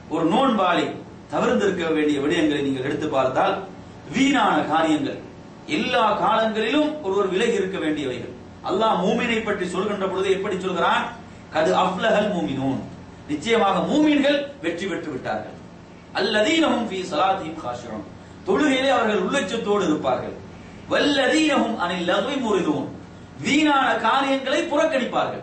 ஒரு நோன்பாளி தவிர்ந்திருக்க வேண்டிய விடயங்களை நீங்கள் எடுத்து பார்த்தால் வீணான காரியங்கள் எல்லா காலங்களிலும் ஒருவர் விலகி இருக்க வேண்டியவைகள் அல்லாஹ் மூமினை பற்றி சொல்கின்ற பொழுது எப்படி சொல்கிறான் கது அஃப்லஹல் மூமினூன் நிச்சயமாக மூமின்கள் வெற்றி பெற்று விட்டார்கள் அல்லதீனஹும் ஃபீ ஸலாத்திஹிம் காஷியூன் தொழுகையிலே அவர்கள் உள்ளச்சத்தோடு இருப்பார்கள் வல்லதீனஹும் அனில் லக்வி முரிதூன் வீணான காரியங்களை புறக்கணிப்பார்கள்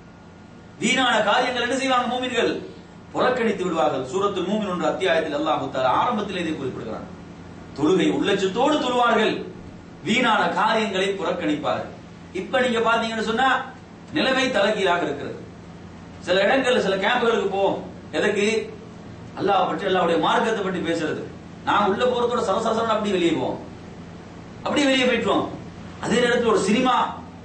வீணான காரியங்கள் என்ன செய்வாங்க மூமின்கள் புறக்கணித்து விடுவார்கள் சூரத்து மூமின் என்ற அத்தியாயத்தில் அல்லாஹ் தஆலா ஆரம்பத்தில் இதை குறிப்பிடுகிறான் தொழுகை உள்ளச்சத்தோடு தொழுவார்கள் வீணான காரியங்களை புறக்கணிப்பார்கள் இப்ப நீங்க பாத்தீங்கன்னு சொன்னா நிலைமை தலைகீழாக இருக்கிறது சில இடங்கள்ல சில கேம்புகளுக்கு போவோம் எதற்கு அல்லாஹ் பற்றி அல்லாவுடைய மார்க்கத்தை பற்றி பேசுறது நாங்க உள்ள போறதோட சரசரசரன் அப்படி வெளியே போவோம் அப்படி வெளியே போயிட்டுவோம் அதே நேரத்தில் ஒரு சினிமா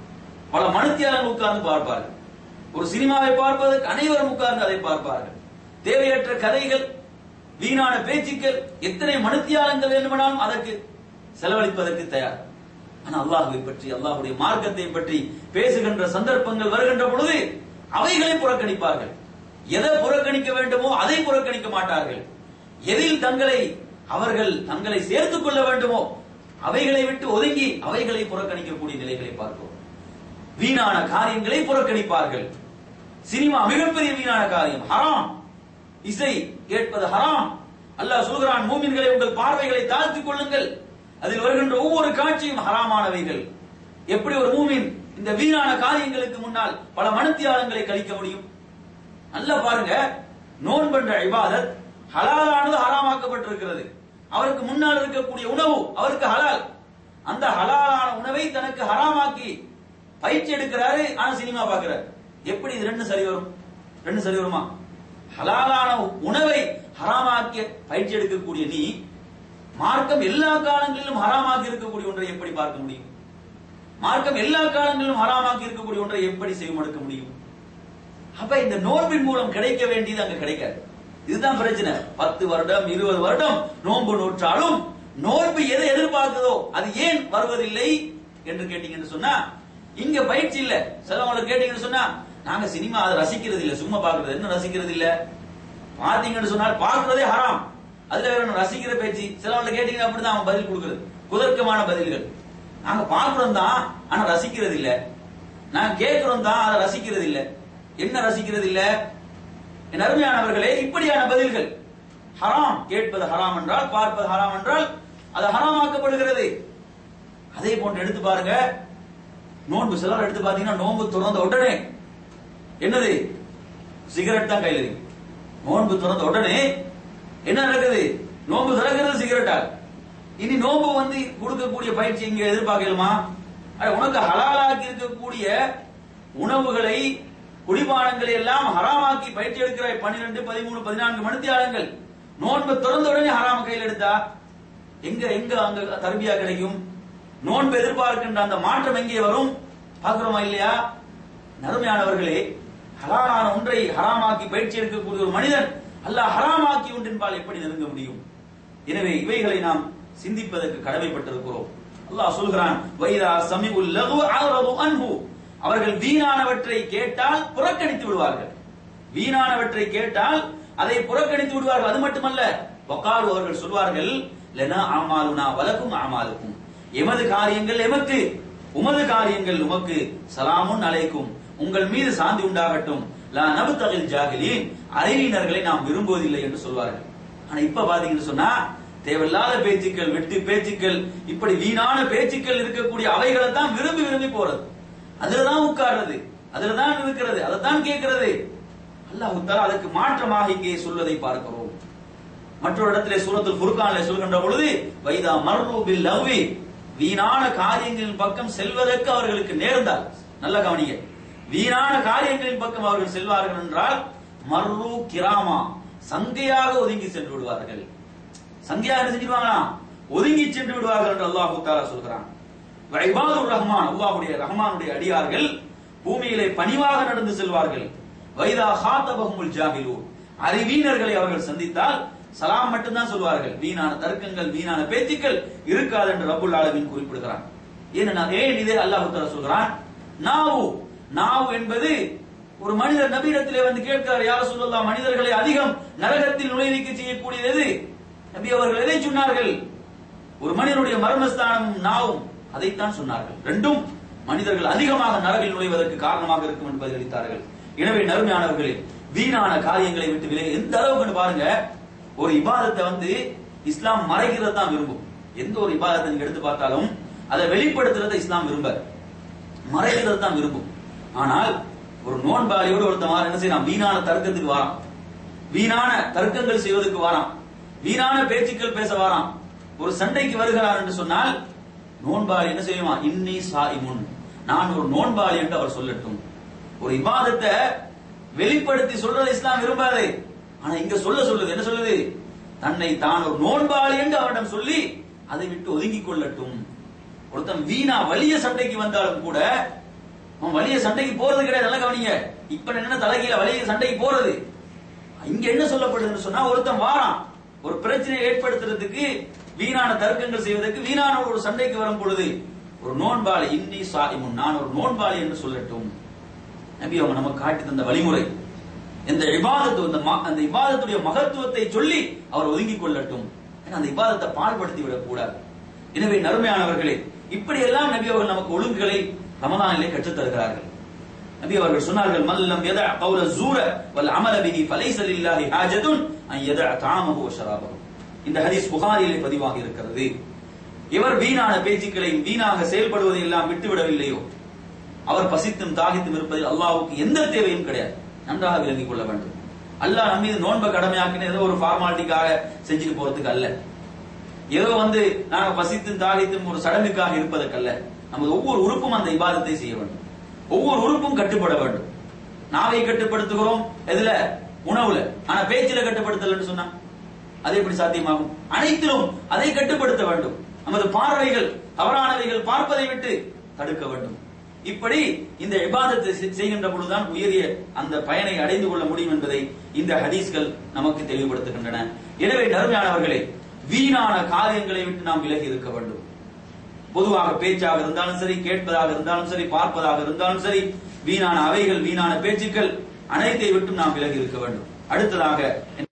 பல மனுத்தியாளர்கள் உட்கார்ந்து பார்ப்பார்கள் ஒரு சினிமாவை பார்ப்பதற்கு அனைவரும் உட்கார்ந்து அதை பார்ப்பார்கள் தேவையற்ற கதைகள் வீணான பேச்சுக்கள் எத்தனை மனுத்தியாளங்கள் வேண்டுமானாலும் அதற்கு செலவழிப்பதற்கு தயார் ஆனா அல்லாஹுவை பற்றி அல்லாஹுடைய மார்க்கத்தை பற்றி பேசுகின்ற சந்தர்ப்பங்கள் வருகின்ற பொழுது அவைகளை புறக்கணிப்பார்கள் எதை புறக்கணிக்க வேண்டுமோ அதை புறக்கணிக்க மாட்டார்கள் எதில் தங்களை அவர்கள் தங்களை சேர்த்துக் கொள்ள வேண்டுமோ அவைகளை விட்டு ஒதுங்கி அவைகளை புறக்கணிக்கக்கூடிய நிலைகளை பார்க்கிறோம் வீணான காரியங்களை புறக்கணிப்பார்கள் சினிமா மிகப்பெரிய வீணான காரியம் ஹராம் இசை கேட்பது ஹராம் அல்லாஹ் சொல்கிறான் மூமின்களை உங்கள் பார்வைகளை தாழ்த்திக் கொள்ளுங்கள் அதில் வருகின்ற ஒவ்வொரு காட்சியும் ஹராமானவைகள் எப்படி ஒரு மூமின் இந்த வீணான காரியங்களுக்கு முன்னால் பல மனத்தியாளங்களை கழிக்க முடியும் நல்லா பாருங்க நோன்பென்ற இபாதத் ஹலாலானது ஹராமாக்கப்பட்டிருக்கிறது அவருக்கு முன்னால் இருக்கக்கூடிய உணவு அவருக்கு ஹலால் அந்த ஹலாலான உணவை தனக்கு ஹராமாக்கி பயிற்சி எடுக்கிறாரு ஆனா சினிமா பார்க்கிறார் எப்படி இது ரெண்டு சரி வரும் ரெண்டு சரி வருமா ஹலாலான உணவை ஹராமாக்கிய பயிற்சி எடுக்கக்கூடிய நீ மார்க்கம் எல்லா காலங்களிலும் ஹராமாக்கி இருக்கக்கூடிய ஒன்றை எப்படி பார்க்க முடியும் மார்க்கம் எல்லா காலங்களிலும் ஹராமாக்கி இருக்கக்கூடிய ஒன்றை எப்படி செய்வெடுக்க முடியும் அப்ப இந்த நோன்பின் மூலம் கிடைக்க வேண்டியது அங்க கிடைக்காது இதுதான் பிரச்சனை பத்து வருடம் இருபது வருடம் நோன்பு நூற்றாலும் நோன்பு எதை எதிர்பார்க்குதோ அது ஏன் வருவதில்லை என்று கேட்டீங்கன்னு சொன்னா இங்க பயிற்சி இல்ல சிலவங்களை கேட்டீங்கன்னு சொன்னா நாங்க சினிமா அதை ரசிக்கிறது இல்ல சும்மா பாக்குறது என்ன ரசிக்கிறது இல்ல பாத்தீங்கன்னு சொன்னால் பார்க்கிறதே ஹராம் அதுல வேற ஒண்ணு ரசிக்கிற பேச்சு சிலவங்களை கேட்டீங்கன்னா அப்படிதான் அவன் பதில் கொடுக்கிறது குதர்க்கமான பதில்கள் நாங்க பார்க்கிறோம் தான் ஆனா ரசிக்கிறது இல்ல நாங்க கேட்கிறோம் தான் அதை ரசிக்கிறது இல்ல என்ன ரசிக்கிறது இல்ல என் அருமையானவர்களே இப்படியான பதில்கள் ஹராம் கேட்பது ஹராம் என்றால் பார்ப்பது ஹராம் என்றால் அது ஹராமாக்கப்படுகிறது அதே போன்று எடுத்து பாருங்க நோன்பு சிலர் எடுத்து பாத்தீங்கன்னா நோன்பு திறந்த உடனே என்னது சிகரெட் தான் கையில் இருக்கு நோன்பு திறந்த உடனே என்ன நடக்குது நோன்பு திறக்கிறது சிகரெட்டா இனி நோன்பு வந்து கொடுக்கக்கூடிய பயிற்சி இங்க எதிர்பார்க்கலாமா அட, உனக்கு ஹலாலாக்கி இருக்கக்கூடிய உணவுகளை குடிபானங்களை எல்லாம் ஹராமாக்கி பயிற்சி எடுக்கிறாய் பன்னிரெண்டு பதிமூணு பதினான்கு மணித்தியாலங்கள் நோன்பு திறந்த உடனே ஹராம கையில் எடுத்தா எங்க எங்க அங்க தர்பியா கிடைக்கும் நோன்பு எதிர்பார்க்கின்ற அந்த மாற்றம் எங்கே வரும் பார்க்கிறோமா இல்லையா நறுமையானவர்களே ஹலாலான ஒன்றை ஹராமாக்கி பயிற்சி எடுக்கக்கூடிய ஒரு மனிதன் அல்லாஹ் ஹராமாக்கி ஒன்றின்பால் எப்படி நெருங்க முடியும் எனவே இவைகளை நாம் சிந்திப்பதற்கு கடமைப்பட்டிருக்கிறோம் அல்லாஹ் சொல்கிறான் வைரா சமிஉல் லகு அஅரது அன்ஹு அவர்கள் வீணானவற்றை கேட்டால் புறக்கணித்து விடுவார்கள் வீணானவற்றை கேட்டால் அதை புறக்கணித்து விடுவார்கள் அது மட்டுமல்ல வகாலு அவர்கள் சொல்வார்கள் லனா அமாலுனா வலக்கும் அமாலுக்கும் எமது காரியங்கள் எமக்கு உமது காரியங்கள் உமக்கு சலாமுன் அலைக்கும் உங்கள் மீது சாந்தி உண்டாகட்டும் லா நபுத்தகில் ஜாகிலீன் அறிவினர்களை நாம் விரும்புவதில்லை என்று சொல்வார்கள் ஆனா இப்ப பாத்தீங்கன்னு சொன்னா தேவையில்லாத பேச்சுக்கள் வெட்டு பேச்சுக்கள் இப்படி வீணான பேச்சுக்கள் இருக்கக்கூடிய அவைகளை தான் விரும்பி விரும்பி போறது அதுலதான் உட்கார்றது அதுலதான் இருக்கிறது அதை தான் கேட்கிறது அல்லாஹ் தஆலா அதுக்கு மாற்றமாக இங்கே சொல்வதை பார்க்கிறோம் மற்றொரு இடத்திலே சூரத்துல் ஃபுர்கானிலே சொல்கின்ற பொழுது வைதா மர்ரு பில் லவ்வி வீணான காரியங்களின் பக்கம் செல்வதற்கு அவர்களுக்கு நேர்ந்தால் நல்ல கவனிங்க வீணான காரியங்களின் பக்கம் அவர்கள் செல்வார்கள் என்றால் மர்ரு கிராமா சங்கையாக ஒதுங்கி சென்று விடுவார்கள் சங்கையாக என்ன செஞ்சிருவாங்களா ஒதுங்கி சென்று விடுவார்கள் என்று அல்லாஹு தாலா சொல்கிறான் இபாதுர் ரஹ்மான் அல்லாஹ்வுடைய ரஹ்மானுடைய அடியார்கள் பூமியிலே பணிவாக நடந்து செல்வார்கள் வைதா ஹாத்தபஹுமுல் ஜாஹிலூன் அறிவீனர்களை அவர்கள் சந்தித்தால் சலாம் மட்டும்தான் சொல்வார்கள் வீணான தர்க்கங்கள் வீணான பேச்சுக்கள் இருக்காது என்று ரப்புல் ஆலமீன் குறிப்பிடுகிறான் ஏன்னா ஏன் இதே அல்லாஹ் தஆலா சொல்கிறான் நாவு நாவு என்பது ஒரு மனிதர் நபியிடத்திலே வந்து கேட்கிறார் யார் சொல்லலாம் மனிதர்களை அதிகம் நரகத்தில் நுழைவிக்க செய்யக்கூடியது எது நபி அவர்கள் எதை சொன்னார்கள் ஒரு மனிதனுடைய மர்மஸ்தானம் நாவும் அதைத்தான் சொன்னார்கள் ரெண்டும் மனிதர்கள் அதிகமாக நரகில் நுழைவதற்கு காரணமாக இருக்கும் என்று பதிலளித்தார்கள் எனவே நறுமையானவர்களே வீணான காரியங்களை விட்டு விலகி எந்த அளவுக்கு பாருங்க ஒரு இபாதத்தை வந்து இஸ்லாம் மறைக்கிறது தான் விரும்பும் எந்த ஒரு இபாதத்தை நீங்க எடுத்து பார்த்தாலும் அதை வெளிப்படுத்துறதை இஸ்லாம் விரும்பாது மறைக்கிறது தான் விரும்பும் ஆனால் ஒரு நோன்பாளியோடு ஒருத்தன் என்ன செய்யலாம் வீணான தர்க்கத்துக்கு வாரான் வீணான தர்க்கங்கள் செய்வதற்கு வாரான் வீணான பேச்சுக்கள் பேச வாரான் ஒரு சண்டைக்கு வருகிறார் என்று சொன்னால் நோன்பாளி என்ன செய்வான் இன்னி சாயிமுன் நான் ஒரு நோன்பாளி என்று அவர் சொல்லட்டும் ஒரு இபாதத்தை வெளிப்படுத்தி சொல்றது இஸ்லாம் விரும்பாது ஆனா இங்க சொல்ல சொல்லுது என்ன சொல்லுது தன்னை தான் ஒரு நோன்பாளி என்று அவரிடம் சொல்லி அதை விட்டு ஒதுங்கிக் கொள்ளட்டும் ஒருத்தன் வீணா வலிய சண்டைக்கு வந்தாலும் கூட அவன் வலிய சண்டைக்கு போறது கிடையாது நல்லா கவனிங்க இப்ப என்ன தலைகீழ வலிய சண்டைக்கு போறது இங்க என்ன சொல்லப்படுதுன்னு சொன்னா ஒருத்தன் வாரான் ஒரு பிரச்சனையை ஏற்படுத்துறதுக்கு வீணான தர்க்கங்கள் செய்வதற்கு வீணான ஒரு சண்டைக்கு வரும் பொழுது ஒரு நோன்பாளி இன்னி சாயிமுன் நான் ஒரு நோன்பாளி என்று சொல்லட்டும் நபி அவங்க நமக்கு காட்டி தந்த வழிமுறை இந்த இபாதத்து அந்த ம- அந்த இபாதத்துடைய மகத்துவத்தை சொல்லி அவர் ஒதுங்கிக் கொள்ளட்டும் ஏன்னா அந்த இபாதத்தை பாழ்படுத்தி விடக் கூடாது எனவே நறுமையானவர்களே இப்படி எல்லாம் நபி அவர்கள் நமக்கு ஒழுங்குகளை ரமதானிலே கற்றுத் தருகிறார்கள் நபி அவர்கள் சொன்னார்கள் மல்லம் எத கௌல ஜூர வல் அமல பிஹி ஃபலைஸ லில்லாஹி ஹாஜத்துன் அன் யத தாமஹு வ ஷராபஹு இந்த ஹதீஸ் புகாரிலே பதிவாகி இருக்கிறது இவர் வீணான பேச்சுக்களை வீணாக செயல்படுவதை எல்லாம் விட்டுவிடவில்லையோ அவர் பசித்தும் தாகித்தும் இருப்பதில் அல்லாஹ்வுக்கு எந்த தேவையும் கிடையாது நன்றாக விளங்கிக் கொள்ள வேண்டும் அல்லாஹ் நம்ம மீது நோன்பை கடமையாக்கின ஏதோ ஒரு ஃபார்மாலிட்டிக்காக செஞ்சுட்டு போறதுக்கு அல்ல ஏதோ வந்து நாங்க பசித்தும் தாகித்தும் ஒரு சடங்குக்காக இருப்பதற்கல்ல நமது ஒவ்வொரு உறுப்பும் அந்த இபாதத்தை செய்ய வேண்டும் ஒவ்வொரு உறுப்பும் கட்டுப்பட வேண்டும் நாவை கட்டுப்படுத்துகிறோம் எதுல உணவுல ஆனா பேச்சில கட்டுப்படுத்தலன்னு சொன்னா அது எப்படி சாத்தியமாகும் அனைத்திலும் அதை கட்டுப்படுத்த வேண்டும் நமது பார்வைகள் தவறானவைகள் பார்ப்பதை விட்டு தடுக்க வேண்டும் இப்படி இந்த இபாதத்தை செ- செய்கின்ற பொழுதுதான் உயரிய அந்த பயனை அடைந்து கொள்ள முடியும் என்பதை இந்த ஹதீஸ்கள் நமக்கு தெளிவுபடுத்துகின்றன எனவே நறுமையானவர்களே வீணான காரியங்களை விட்டு நாம் விலகி இருக்க வேண்டும் பொதுவாக பேச்சாக இருந்தாலும் சரி கேட்பதாக இருந்தாலும் சரி பார்ப்பதாக இருந்தாலும் சரி வீணான அவைகள் வீணான பேச்சுக்கள் அனைத்தை விட்டும் நாம் விலகி இருக்க வேண்டும் அடுத்ததாக